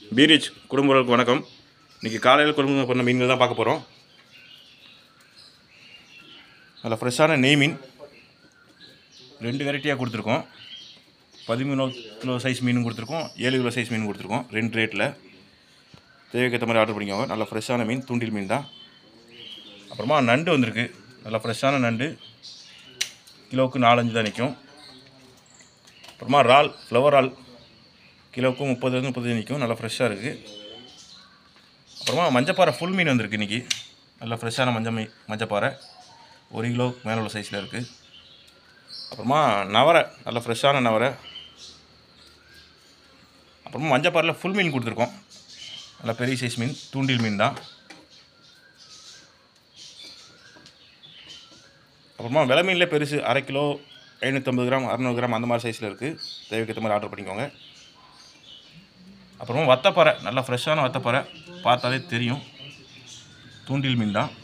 பீரிச் குடும்பங்களுக்கு வணக்கம் இன்றைக்கி காலையில் குடும்பம் பண்ண மீன்கள் தான் பார்க்க போகிறோம் அதில் ஃப்ரெஷ்ஷான நெய் மீன் ரெண்டு வெரைட்டியாக கொடுத்துருக்கோம் பதிமூணு கிலோ சைஸ் மீனும் கொடுத்துருக்கோம் ஏழு கிலோ சைஸ் மீன் கொடுத்துருக்கோம் ரெண்டு ரேட்டில் தேவைக்கேற்ற மாதிரி ஆர்டர் பண்ணிக்கோங்க நல்ல ஃப்ரெஷ்ஷான மீன் தூண்டில் மீன் தான் அப்புறமா நண்டு வந்திருக்கு நல்லா ஃப்ரெஷ்ஷான நண்டு கிலோவுக்கு நாலஞ்சு தான் நிற்கும் அப்புறமா இறால் ஃப்ளவர் இறால் கிலோவுக்கு முப்பதுலேருந்து முப்பது நிற்கும் நல்லா ஃப்ரெஷ்ஷாக இருக்குது அப்புறமா மஞ்சப்பாறை ஃபுல் மீன் வந்திருக்கு இன்றைக்கி நல்லா ஃப்ரெஷ்ஷான மஞ்சள் மீ மஞ்சப்பாறை ஒரு கிலோ மேலே உள்ள சைஸில் இருக்குது அப்புறமா நவரை நல்லா ஃப்ரெஷ்ஷான நவரை அப்புறமா மஞ்சப்பாறையில் ஃபுல் மீன் கொடுத்துருக்கோம் நல்லா பெரிய சைஸ் மீன் தூண்டில் மீன் தான் அப்புறமா விலை மீனில் பெருசு அரை கிலோ ஐநூற்றம்பது கிராம் அறநூறு கிராம் அந்த மாதிரி சைஸில் இருக்குது தேவைக்கேற்ற மாதிரி ஆர்டர் பண்ணிக்கோங்க அப்புறமா வத்தப்பாறை நல்லா ஃப்ரெஷ்ஷான வத்தப்பாறை பார்த்தாலே தெரியும் தூண்டில் மீன் தான்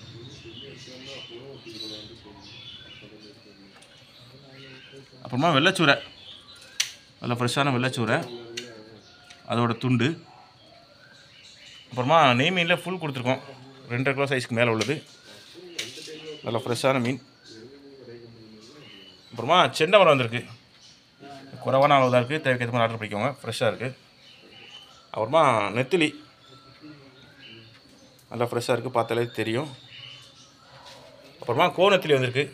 அப்புறமா வெள்ளைச்சூரை நல்லா ஃப்ரெஷ்ஷான வெள்ளைச்சூரை அதோட துண்டு அப்புறமா நெய் மீனில் ஃபுல் கொடுத்துருக்கோம் ரெண்டரை கிலோ சைஸ்க்கு மேலே உள்ளது நல்லா ஃப்ரெஷ்ஷான மீன் அப்புறமா செண்டை மரம் வந்திருக்கு குறைவான அளவு தான் இருக்குது தேவைக்கேற்ற மாதிரி ஆர்டர் பண்ணிக்கோங்க ஃப்ரெஷ்ஷாக இருக்குது அப்புறமா நெத்திலி நல்லா ஃப்ரெஷ்ஷாக இருக்குது பார்த்தாலே தெரியும் அப்புறமா கோ நெத்திலி வந்திருக்கு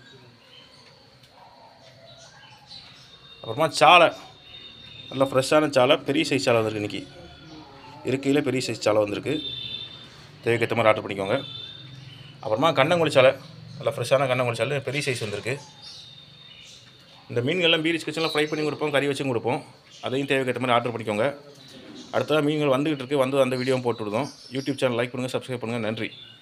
அப்புறமா சாலை நல்லா ஃப்ரெஷ்ஷான சாலை பெரிய சைஸ் சாலை வந்திருக்கு இன்றைக்கி இருக்கையில் பெரிய சைஸ் சாலை வந்திருக்கு தேவைக்கேற்ற மாதிரி ஆர்டர் பண்ணிக்கோங்க அப்புறமா கண்ணங்குழி சாலை நல்லா ஃப்ரெஷ்ஷான கண்ணங்குழி சாலை பெரிய சைஸ் வந்திருக்கு இந்த மீன்கள்லாம் பீரிச் கிச்சனில் ஃப்ரை பண்ணி கொடுப்போம் கறி வச்சும் கொடுப்போம் அதையும் தேவைக்கேற்ற மாதிரி ஆர்டர் பண்ணிக்கோங்க அடுத்ததாக மீன்கள் வந்துகிட்டு இருக்கு வந்து அந்த வீடியோவும் போட்டு விடுதோம் யூடியூப் சேனல் லைக் பண்ணுங்கள் சப்ஸ்கிரைப் பண்ணுங்கள் நன்றி